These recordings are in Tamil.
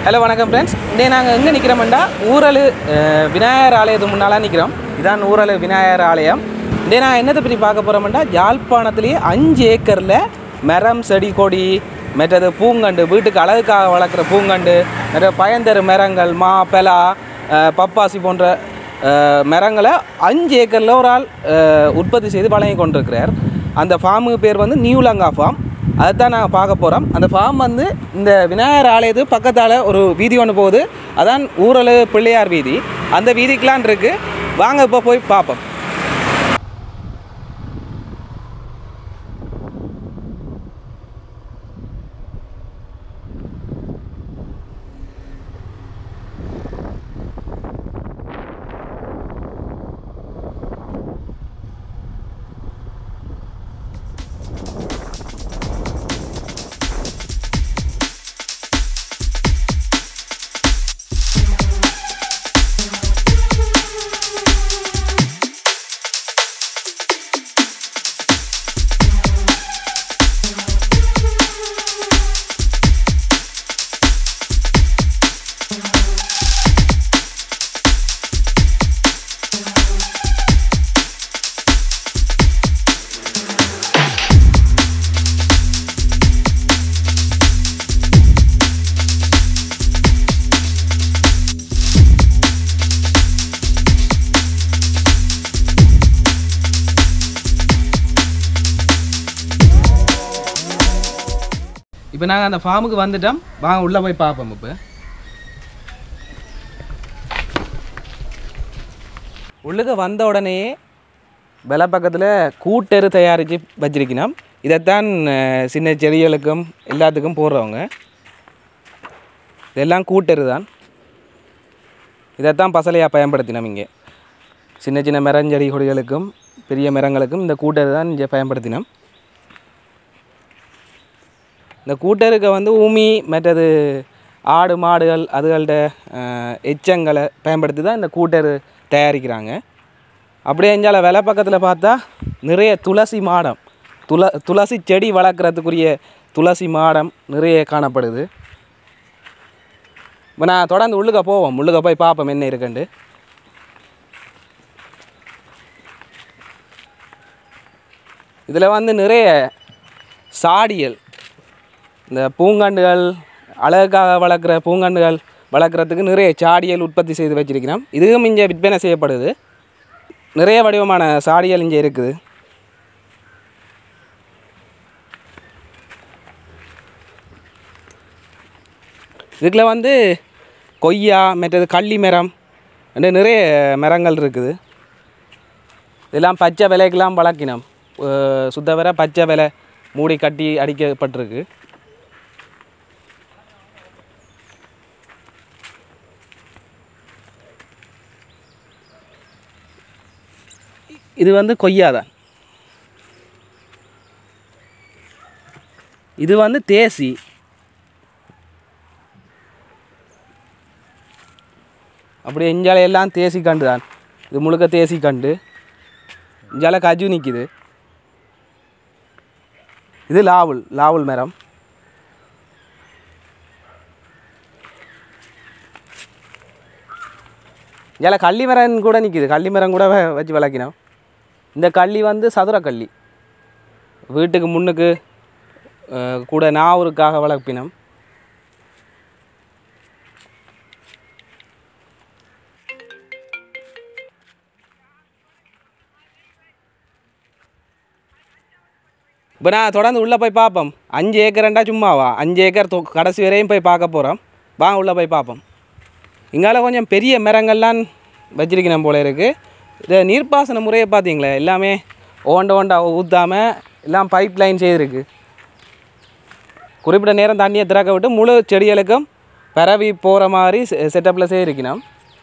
ஹலோ வணக்கம் ஃப்ரெண்ட்ஸ் இன்றைய நாங்கள் எங்கே நிற்கிறோம்டா ஊரலு அஹ், விநாயகர் ஆலயத்துக்கு முன்னால் நிற்கிறோம் இதான் ஊரலு விநாயகர் ஆலயம் இன்றைய நான் என்னத்தை பற்றி பார்க்க போகிறோம்டா யாழ்ப்பாணத்துலேயே அஞ்சு ஏக்கரில் மரம் செடி கொடி மற்றது பூங்கண்டு வீட்டுக்கு அழகுக்காக வளர்க்குற பூங்கண்டு மற்ற பயந்தரு மரங்கள் மா பெலா அஹ், பப்பாசி போன்ற அஹ், மரங்களை அஞ்சு ஏக்கரில் ஒரு ஆள் அஹ், உற்பத்தி செய்து வழங்கி கொண்டிருக்கிறார் அந்த ஃபார்முக்கு பேர் வந்து நியூலங்கா ஃபார்ம் அதைத்தான் நாங்கள் பார்க்க போகிறோம் அந்த ஃபார்ம் வந்து இந்த விநாயகர் ஆலயத்து பக்கத்தால் ஒரு வீதி ஒன்று போகுது அதான் ஊரலு பிள்ளையார் வீதி அந்த வீதிக்கெலாம் இருக்குது வாங்க இப்போ போய் பார்ப்போம் இப்போ நாங்கள் அந்த ஃபார்முக்கு வந்துட்டோம் வாங்க உள்ளே போய் பார்ப்போம் இப்போ உள்ளுக்கு வந்த உடனே வெலை பக்கத்தில் கூட்டெரு தயாரித்து வச்சிருக்கணும் இதைத்தான் அஹ், சின்ன செடிகளுக்கும் எல்லாத்துக்கும் போடுறவங்க இதெல்லாம் கூட்டெரு தான் இதைத்தான் பசலையாக பயன்படுத்தினோம் இங்கே சின்ன சின்ன மரஞ்செடி கொடிகளுக்கும் பெரிய மரங்களுக்கும் இந்த கூட்டெரு தான் இங்கே பயன்படுத்தினோம் இந்த கூட்டருக்கு வந்து உமி மற்றது ஆடு மாடுகள் அதுகள்ட அஹ், எச்சங்களை பயன்படுத்தி தான் இந்த கூட்டரு தயாரிக்கிறாங்க அப்படியே எஞ்சால வெலை பக்கத்தில் பார்த்தா நிறைய துளசி மாடம் துள துளசி செடி வளர்க்குறதுக்குரிய துளசி மாடம் நிறைய காணப்படுது இப்போ நான் தொடர்ந்து உள்ளுக்க போவோம் உள்ளுக்க போய் பார்ப்போம் என்ன இருக்குண்டு இதில் வந்து நிறைய சாடியல் இந்த பூங்காண்டுகள் அழகுக்காக வளர்க்குற பூங்காண்டுகள் வளர்க்குறதுக்கு நிறைய சாடியல் உற்பத்தி செய்து வச்சிருக்கிறோம் இதுவும் இங்கே விற்பனை செய்யப்படுது நிறைய வடிவமான சாடியல் இங்கே இருக்குது இதுக்குள்ள வந்து கொய்யா மற்றது கள்ளி மரம் என்று நிறைய மரங்கள் இருக்குது இதெல்லாம் பச்சை விலைக்கெல்லாம் வளர்க்கினோம் அஹ் சுத்த வர பச்சை விலை மூடி கட்டி அடிக்கப்பட்டிருக்கு இது வந்து கொய்யா தான் இது வந்து தேசி அப்படியே இஞ்சால எல்லாம் தேசி கண்டு தான் இது முழுக்க தேசி கண்டு இஞ்சால கஜு நிற்கிது இது லாவுல் லாவுல் மரம் இதில் கள்ளி மரம் கூட நிற்கிது கள்ளி மரம் கூட வ- வச்சு வளர்க்கினோம் இந்த கள்ளி வந்து சதுர கள்ளி வீட்டுக்கு முன்னுக்கு அஹ், கூட நாவூருக்காக வளர்ப்பினோம் இப்போ நான் தொடர்ந்து உள்ளே போய் பார்ப்போம் அஞ்சு ஏக்கரண்டா சும்மாவா அஞ்சு ஏக்கர் தொ- கடைசி வரையும் போய் பார்க்க போகிறோம் வாங்க உள்ளே போய் பார்ப்போம் இங்கால கொஞ்சம் பெரிய மரங்கள்லாம் வச்சிருக்கணும் போல இருக்குது இந்த நீர்ப்பாசன முறையை பார்த்தீங்களே எல்லாமே ஓண்ட ஓண்டா ஊற்றாமல் எல்லாம் பைப் லைன் செய்திருக்கு குறிப்பிட்ட நேரம் தண்ணியை திறக்க விட்டு முழு செடிகளுக்கும் பரவி போகிற மாதிரி செட்டப்பில் செய்திருக்கணும்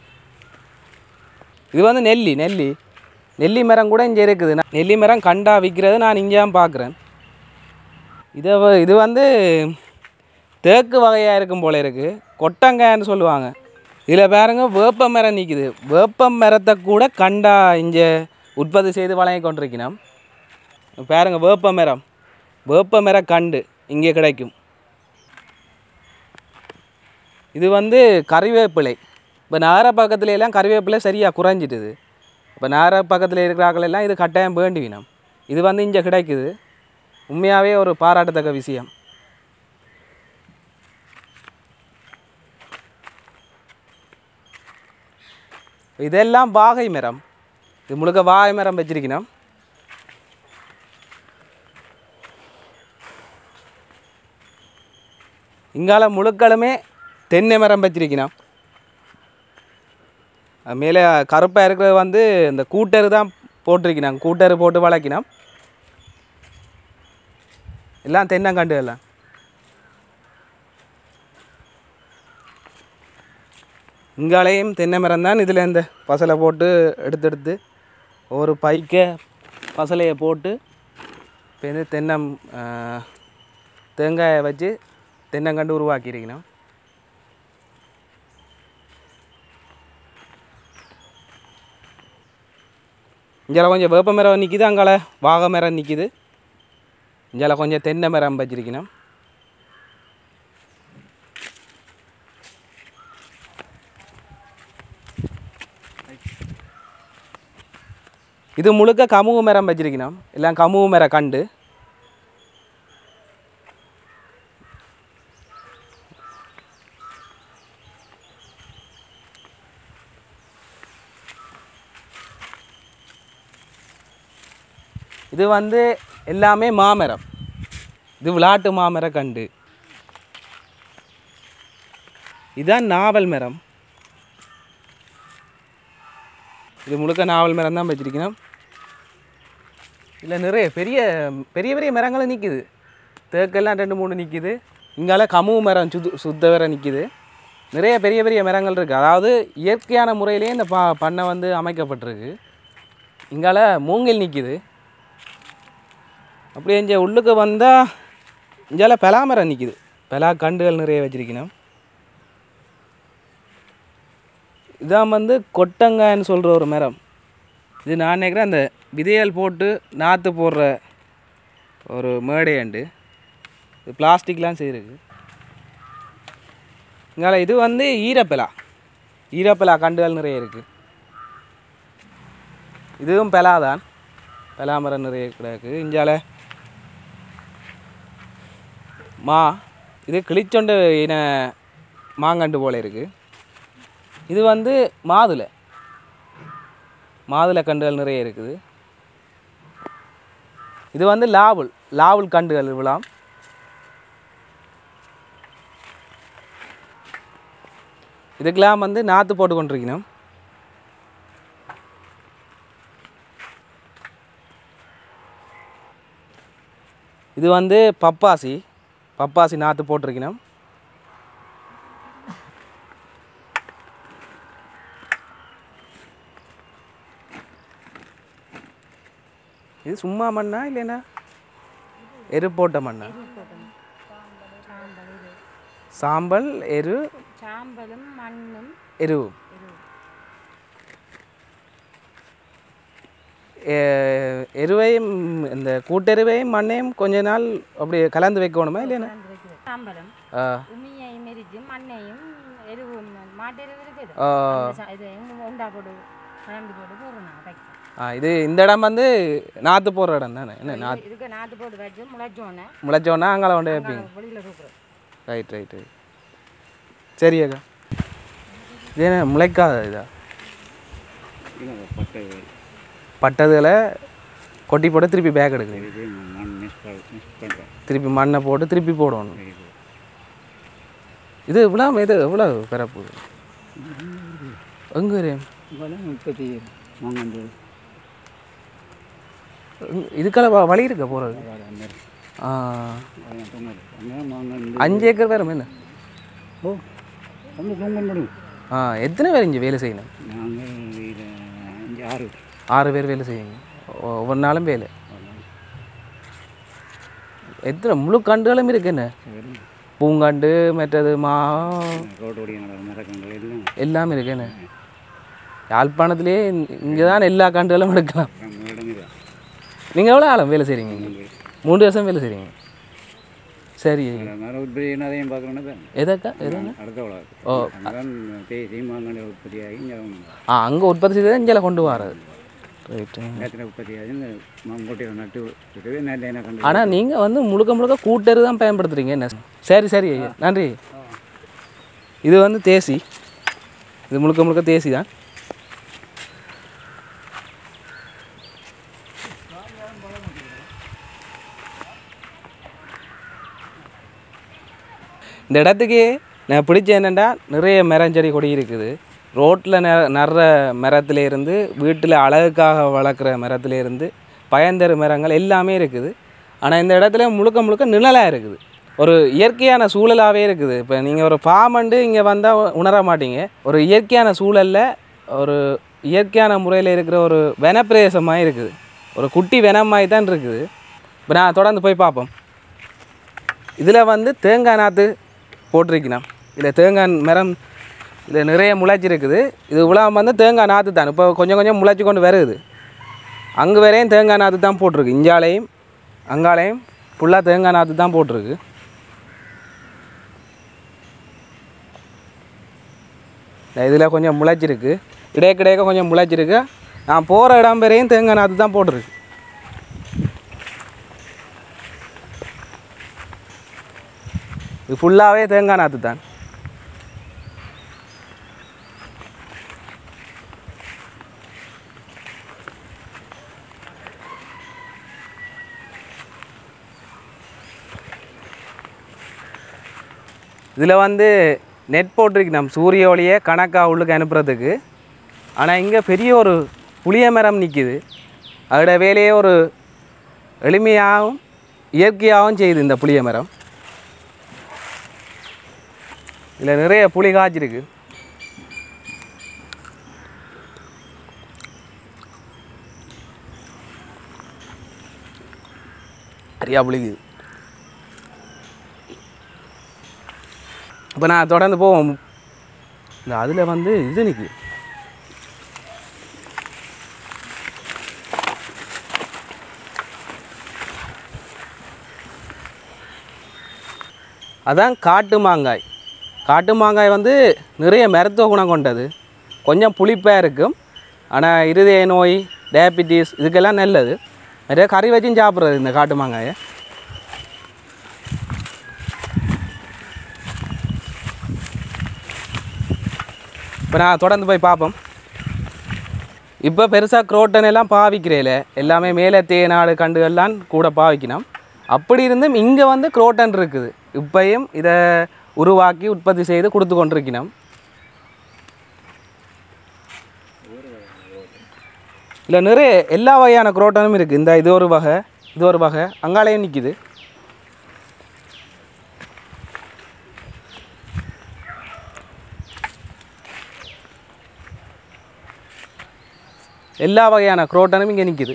இது வந்து நெல்லி நெல்லி நெல்லி மரம் கூட இங்கே இருக்குது நான் நெல்லி மரம் கண்டா விற்கிறது நான் இங்கே தான் பார்க்குறேன் இதை வ- இது வந்து தேக்கு வகையாக இருக்கும் போல இருக்குது கொட்டங்காய்ன்னு சொல்லுவாங்க இதில் பாருங்க வேப்ப மரம் நிற்குது வேப்ப மரத்தை கூட கண்டா இங்கே உற்பத்தி செய்து வழங்கி கொண்டிருக்கணும் பாருங்க வேப்ப மரம் வேப்ப மர கண்டு இங்கே கிடைக்கும் இது வந்து கறிவேப்பிலை இப்போ நகர பக்கத்துல எல்லாம் கறிவேப்பிலை சரியாக குறைஞ்சிட்டுது இப்போ நகர பக்கத்தில் இருக்கிறார்கள் எல்லாம் இது கட்டாயம் வேண்டி வேணும் இது வந்து இங்கே கிடைக்குது உண்மையாகவே ஒரு பாராட்டத்தக்க விஷயம் இதெல்லாம் வாகை மரம் இது முழுக்க வாகை மரம் வச்சிருக்கணும் இங்கால முழுக்களுமே தென்னை மரம் வச்சிருக்கணும் அது மேலே கருப்பாக இருக்கிறது வந்து இந்த கூட்டரு தான் போட்டிருக்கணும் கூட்டரு போட்டு வளர்க்கணும் எல்லாம் தென்னங்கண்டு எல்லாம் இங்காலையும் தென்னை மரம் தான் இதில் இந்த பசலை போட்டு எடுத்து எடுத்து ஒரு பைக்க பசலையை போட்டு இப்போ வந்து தென்னம் ஆ, தேங்காயை வச்சு தென்னங்கண்டு உருவாக்கியிருக்கணும் இங்கே கொஞ்சம் வேப்ப மரம் நிற்கிது அங்கால வாகை மரம் நிற்கிது இங்கே கொஞ்சம் தென்னை மரம் வச்சிருக்கணும் இது முழுக்க கமுகு மரம் வச்சிருக்கணும் எல்லாம் கமுகு மர கண்டு இது வந்து எல்லாமே மாமரம் இது விளாட்டு மாமர கண்டு இதுதான் நாவல் மரம் இது முழுக்க நாவல் மரம் தான் வச்சிருக்கணும் இல்லை நிறைய பெரிய பெரிய பெரிய மரங்களும் நிற்கிது தேக்கெல்லாம் ரெண்டு மூணு நிற்கிது இங்கால கமுகு மரம் சுது சுத்த வேற நிற்கிது நிறைய பெரிய பெரிய மரங்கள் இருக்குது அதாவது இயற்கையான முறையிலே இந்த ப பண்ணை வந்து அமைக்கப்பட்டிருக்கு இங்கால மூங்கில் நிற்கிது அப்படியே இங்கே உள்ளுக்கு வந்தால் இங்கால பலாமரம் நிற்கிது பலா கண்டுகள் நிறைய வச்சிருக்கணும் இதான் வந்து கொட்டங்கான்னு சொல்கிற ஒரு மரம் இது நான் நினைக்கிறேன் அந்த விதையல் போட்டு நாற்று போடுற ஒரு மேடையாண்டு இது பிளாஸ்டிக்லாம் செய்திருக்கு இங்கால இது வந்து ஈரப்பலா ஈரப்பலா கண்டுகள் நிறைய இருக்குது இதுவும் பெலா தான் பெலா மரம் நிறைய கிடக்கு இஞ்சால மா இது கிளிச்சொண்டு இன மாங்கண்டு போல இருக்குது இது வந்து மாதுளை மாதுளை கண்டுகள் நிறைய இருக்குது இது வந்து லாவுல் லாவுல் கண்டுகள் விழாம் இதுக்கெல்லாம் வந்து நாற்று போட்டு கொண்டிருக்கணும் இது வந்து பப்பாசி பப்பாசி நாற்று போட்டிருக்கணும் இது சும்மா மண்ணா இல்லைன்னா எரு போட்ட மண்ணா சாம்பல் எரு சாம்பலும் மண்ணும் எரு எ- எருவையும் இந்த கூட்டெருவையும் மண்ணையும் கொஞ்ச நாள் அப்படி கலந்து வைக்கணுமா இல்லைன்னா கலந்து வைக்கிறது. சாம்பலும் ஆ உமியையும் எரிச்சு மண்ணையும் எருவும் மாட்டெருவு இருக்குது ஆ. அந்த சா- இது எங்க உண்டா போட்டு கலந்து போட்டு போடுறோம் நான் வைக்க ஆ இது இந்த இடம் வந்து நாற்று போடுற இடம் தானே என்ன நாற்று இதுக்கு நாற்று போட்டு வச்சு முளைச்சோன்னே முளைச்சோன்னா அங்கே கொண்டு வைப்பீங்க வெளியில் தூக்குறோம் ரைட் ரைட் ரைட் சரி அக்கா இது என்ன முளைக்காத இதா பட்டை பட்டதில் கொட்டி போட்டு திருப்பி பேக் எடுக்கிறீங்க இது மண் மிஸ் மிஸ் பண்ணுறேன் திருப்பி மண்ணை போட்டு திருப்பி போடணும் இது இவ்வளோ இது எவ்வளோ பிறப்பு எங்கே இவ்வளோ முப்பத்தி மாங்கண்டு இதுக்கெல்லாம் வ- வழி இருக்க போகிறது அந்த ஆ சொன்னது அங்கே மாங்கண்டு அஞ்சு ஏக்கர் வேறு என்ன ஓ வந்து தூங்க முடியும் ஆ எத்தனை பேர் இங்கே வேலை செய்யணும் நாங்கள் இதில் அஞ்சு ஆறு ஆறு பேர் வேலை செய்யுங்க ஒ- ஒவ்வொரு நாளும் வேலை எத்தனை முழு கண்டுகளும் இருக்கு என்ன பூங்கண்டு மற்றது மா ரோட்டோடைய மரக்கங்கள் எல்லாம் எல்லாமே இருக்கு என்ன யாழ்ப்பாணத்திலே இங்கே தான் எல்லா கண்டுகளும் எடுக்கலாம் நம்ம இடம் இது நீங்கள் எவ்வளோ ஆழம் வேலை செய்கிறீங்க இங்கே மூன்று வருஷம் வேலை செய்கிறீங்க சரி மர உற்பத்தி அதையும் பார்க்கணுன்னா தான் எதக்கா எதுங்க அடுத்த உலகம் ஓ அங்கதான் தேசி மாங்கனி உற்பத்தியாகி இங்கே ஆ அங்கே உற்பத்தி செய்து இங்கே கொண்டு வர்றது ரைட்டு நேரத்தில் உற்பத்தியாகி இந்த மாங்கொட்டையை நட்டு விட்டு நல்ல என்ன கண்டு ஆனால் நீங்கள் வந்து முழுக்க முழுக்க கூட்டரு தான் பயன்படுத்துகிறீங்க என்ன சரி சரி ஐயா நன்றி இது வந்து தேசி இது முழுக்க முழுக்க தேசி தான் இந்த இடத்துக்கு நான் பிடிச்ச என்னென்னா நிறைய மரஞ்செடி கொடி இருக்குது ரோட்டில் ந நடுற மரத்துல இருந்து வீட்டில் அழகுக்காக வளர்க்குற மரத்துல இருந்து பயன்தரு மரங்கள் எல்லாமே இருக்குது ஆனால் இந்த இடத்துல முழுக்க முழுக்க நிழலாக இருக்குது ஒரு இயற்கையான சூழலாகவே இருக்குது இப்போ நீங்கள் ஒரு ஃபார்மண்டு இங்கே வந்தால் உணர மாட்டீங்க ஒரு இயற்கையான சூழலில் ஒரு இயற்கையான முறையில் இருக்கிற ஒரு வனப்பிரதேசமாக இருக்குது ஒரு குட்டி வனமாய் தான் இருக்குது இப்போ நான் தொடர்ந்து போய் பார்ப்போம் இதில் வந்து தேங்காய் நாற்று போட்டிருக்கணும் இதில் தேங்காய் மரம் இதில் நிறைய முளைச்சி இருக்குது இது இவ்வளோ வந்து தேங்காய் நாற்று தான் இப்போ கொஞ்சம் கொஞ்சம் முளைச்சி கொண்டு வருது அங்கே வரையும் தேங்காய் நாற்று தான் போட்டிருக்கு இஞ்சாலையும் அங்காலையும் ஃபுல்லாக தேங்காய் நாற்று தான் போட்டிருக்கு இதில் கொஞ்சம் முளைச்சிருக்கு இடையக்க இடையக்க கொஞ்சம் முளைச்சிருக்கு நான் போகிற இடம் வரையும் தேங்காய் நாற்று தான் போட்டிருக்கு இது ஃபுல்லாகவே தேங்காய் நாற்று தான் இதில் வந்து நெட் போட்டிருக்கு நம்ம சூரிய ஒளியை கணக்காக உள்ளுக்கு அனுப்புறதுக்கு ஆனால் இங்கே பெரிய ஒரு புளிய மரம் நிற்கிது அதோட வேலையே ஒரு எளிமையாகவும் இயற்கையாகவும் செய்யுது இந்த புளிய மரம் இதில் நிறைய புளி காய்ச்சிருக்கு நிறையா புளிக்குது இப்போ நான் தொடர்ந்து போவோம் இந்த அதில் வந்து இது நிற்குது அதான் காட்டு மாங்காய் காட்டு மாங்காய் வந்து நிறைய மருத்துவ குணம் கொண்டது கொஞ்சம் புளிப்பாக இருக்கும் ஆனால் இருதய நோய் டயபிட்டிஸ் இதுக்கெல்லாம் நல்லது நிறைய கறி வச்சும் சாப்பிட்றது இந்த காட்டு மாங்காயை இப்போ நான் தொடர்ந்து போய் பார்ப்போம் இப்போ பெருசாக குரோட்டன் எல்லாம் பாவிக்கிறேல எல்லாமே மேலே தேநாடு கண்டுகள்லாம் கூட பாவிக்கணும் அப்படி இருந்தும் இங்கே வந்து குரோட்டன் இருக்குது இப்பயும் இதை உருவாக்கி உற்பத்தி செய்து கொடுத்து கொண்டிருக்கணும் இல்லை நிறைய எல்லா வகையான குரோட்டனும் இருக்குது இந்த இது ஒரு வகை இது ஒரு வகை அங்காலையும் நிற்கிது எல்லா வகையான குரோட்டனும் இங்கே நிற்கிது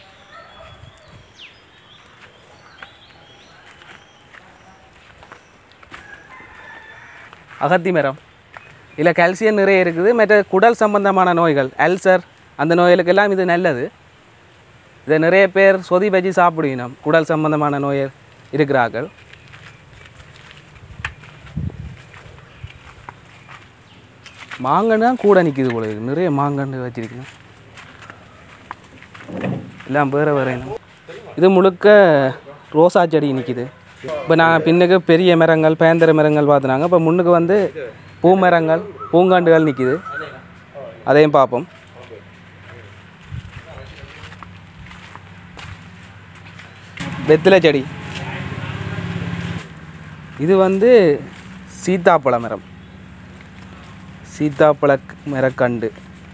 அகத்தி மரம் இதில் கால்சியம் நிறைய இருக்குது மற்ற குடல் சம்பந்தமான நோய்கள் அல்சர் அந்த நோய்களுக்கெல்லாம் இது நல்லது இதை நிறைய பேர் சொதி வச்சு சாப்பிடுவினோம் குடல் சம்பந்தமான நோய் இருக்கிறார்கள் மாங்கன்னு தான் கூட நிற்கிது போல இருக்கு நிறைய மாங்கன்று வச்சிருக்கணும் எல்லாம் வேறு வேறு இது முழுக்க ரோசா செடி நிற்கிது இப்போ நான் பின்னுக்கு பெரிய மரங்கள் பேந்தர மரங்கள் பார்த்துனாங்க இப்போ முன்னுக்கு வந்து பூ மரங்கள் பூங்காண்டுகள் நிற்கிது அதையும் பார்ப்போம் வெத்திலை செடி இது வந்து சீத்தாப்பழ மரம் சீத்தாப்பழ மரக்கண்டு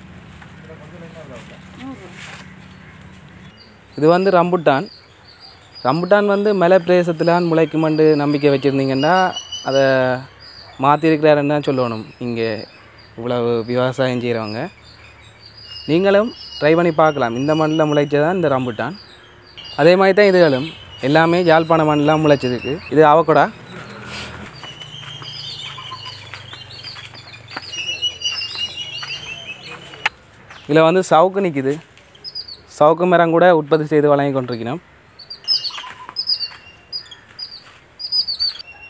இது வந்து ரம்புட்டான் ரம்புட்டான் வந்து மலை பிரதேசத்தில் முளைக்குமண்டு நம்பிக்கை வச்சுருந்தீங்கன்னா அதை மாற்றிருக்கிறாருன்னு தான் சொல்லணும் இங்கே இவ்வளவு விவசாயம் செய்கிறவங்க நீங்களும் ட்ரை பண்ணி பார்க்கலாம் இந்த மண்ணில் முளைச்சதான் இந்த ரம்புட்டான் அதே மாதிரி தான் இதுகளும் எல்லாமே யாழ்ப்பாண மண்ணிலாம் முளைச்சதுக்கு இது அவக்கொடா இதில் வந்து சவுக்கு நிற்கிது சவுக்கு மரம் கூட உற்பத்தி செய்து வழங்கி கொண்டிருக்கிறோம்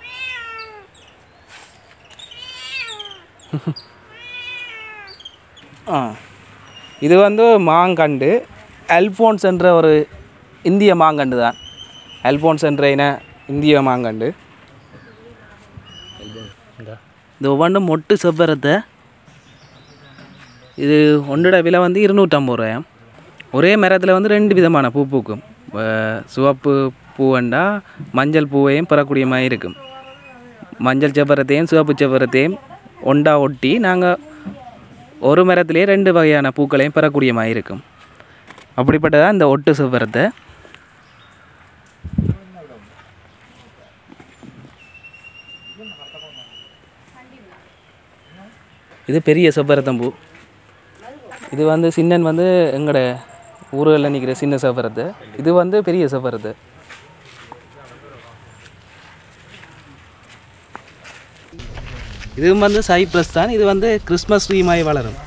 ஆ இது வந்து மாங்கண்டு அல்ஃபோன்ஸ் என்ற ஒரு இந்திய மாங்கண்டு தான் அல்ஃபோன்ஸ் என்ற இன இந்திய மாங்கண்டு இது ஒவ்வொன்றும் மொட்டு செவ்வரத்தை இது ஒன்றோட விலை வந்து இருநூற்றம்பது ரூபாயாம் ஒரே மரத்தில் வந்து ரெண்டு விதமான பூ பூக்கும் அஹ் சிவப்பு பூவண்டா மஞ்சள் பூவையும் பெறக்கூடிய மாதிரி இருக்கும் மஞ்சள் செவ்வரத்தையும் சிவப்பு செவ்வரத்தையும் ஒண்டா ஒட்டி நாங்கள் ஒரு மரத்திலே ரெண்டு வகையான பூக்களையும் பெறக்கூடிய மாதிரி இருக்கும் அப்படிப்பட்டதான் இந்த ஒட்டு செவ்வரத்தை இது பெரிய செவ்வரத்தம்பூ இது வந்து சின்னன் வந்து எங்களோட ஊர்களில் நிற்கிற சின்ன செவ்வரத்தை இது வந்து பெரிய செவ்வரத்தை இதுவும் வந்து சைப்ரஸ் தான் இது வந்து கிறிஸ்மஸ் ட்ரீ மாதிரி வளரும்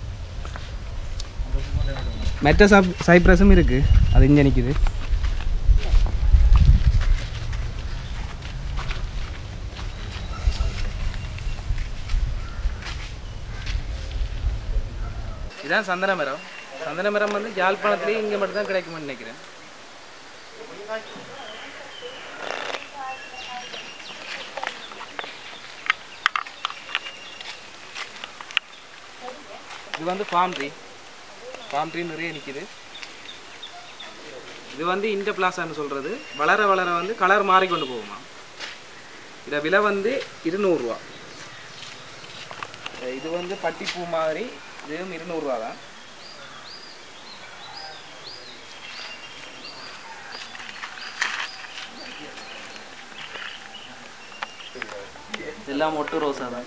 மெட்ட சப் சைப்ரஸும் இருக்குது அது இங்கே நிற்கிது இதான் சந்தன மரம் சந்தன மரம் வந்து யாழ்ப்பாணத்துலேயே இங்கே மட்டும் தான் கிடைக்கும்னு நினைக்கிறேன் இது வந்து ஃபார்ம் ட்ரீ ஃபார்ம் ட்ரீ நிறைய நிற்கிது இது வந்து இன்டர் பிளாசான்னு சொல்கிறது வளர வளர வந்து கலர் மாறிக்கொண்டு போகுமா இத விலை வந்து இருநூறுவா இது வந்து பட்டிப்பூ மாதிரி இதுவும் இருநூறுவா தான் இதெல்லாம் மொட்டு ரோஸா தான்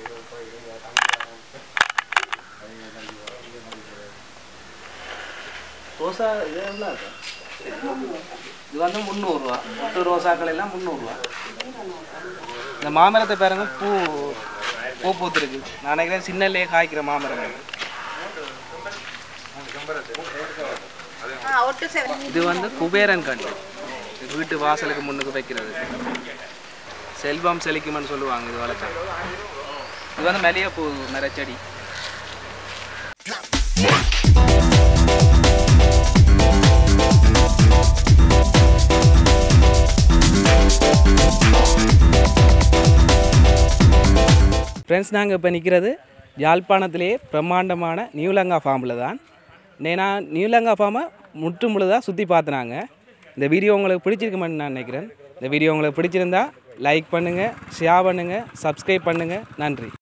ரோசா இது எவ்வளோ இருக்கா இது வந்து முந்நூறுரூவா மொட்டு ரோசாக்கள் எல்லாம் முந்நூறுரூவா இந்த மாமரத்தை பாருங்க பூ பூ பூத்துருக்கு நான் நினைக்கிறேன் சின்னல்லையே காய்க்கிற மாமரம் இது. இது வந்து குபேரன் கண்டு இது வீட்டு வாசலுக்கு முன்னுக்கு வைக்கிறது செல்வம் செழிக்கும்னு சொல்லுவாங்க இது வளர்த்தா இது வந்து மல்லிகைப்பூ மரச்செடி ஃப்ரெண்ட்ஸ் நாங்கள் இப்போ நிற்கிறது யாழ்ப்பாணத்திலேயே பிரம்மாண்டமான நியூலங்கா ஃபார்மில் தான் நான் நியூலங்கா ஃபார்மை முற்று முழுதாக சுற்றி பார்த்துனாங்க இந்த வீடியோ உங்களுக்கு பிடிச்சிருக்குமென்னு நான் நினைக்கிறேன் இந்த வீடியோ உங்களுக்கு பிடிச்சிருந்தா லைக் பண்ணுங்கள் ஷேர் பண்ணுங்கள் சப்ஸ்கிரைப் பண்ணுங்கள் நன்றி